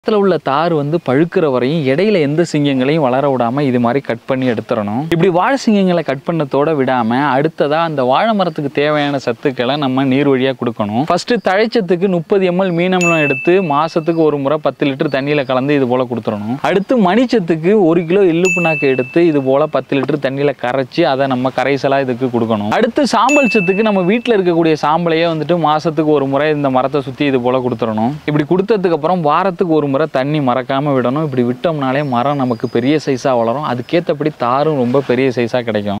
மரத்தில் உள்ள தார் வந்து பழுக்கிற வரையும் இடையில எந்த சிங்கங்களையும் வளர விடாம இது மாதிரி கட் பண்ணி எடுத்துடணும் இப்படி வாழை சிங்கங்களை கட் பண்ணத்தோட விடாம அடுத்ததா அந்த வாழை மரத்துக்கு தேவையான சத்துக்களை நம்ம நீர் வழியா கொடுக்கணும் ஃபர்ஸ்ட் தழைச்சத்துக்கு முப்பது எம்எல் மீனம்லம் எடுத்து மாசத்துக்கு ஒரு முறை பத்து லிட்டர் தண்ணியில கலந்து இது போல கொடுத்துடணும் அடுத்து மணிச்சத்துக்கு ஒரு கிலோ எள்ளு புண்ணாக்கு எடுத்து இது போல பத்து லிட்டர் தண்ணியில கரைச்சி அதை நம்ம கரைசலா இதுக்கு கொடுக்கணும் அடுத்து சாம்பல் சத்துக்கு நம்ம வீட்டில் இருக்கக்கூடிய சாம்பலையே வந்துட்டு மாசத்துக்கு ஒரு முறை இந்த மரத்தை சுத்தி இது போல கொடுத்துடணும் இப்படி கொடுத்ததுக்கு அப்புறம் வாரத்துக்கு ஒரு முறை தண்ணி மறக்காம விடணும் இப்படி விட்டோம்னாலே மரம் நமக்கு பெரிய சைஸா வளரும் அதுக்கேற்றபடி தாரும் ரொம்ப பெரிய சைஸா கிடைக்கும்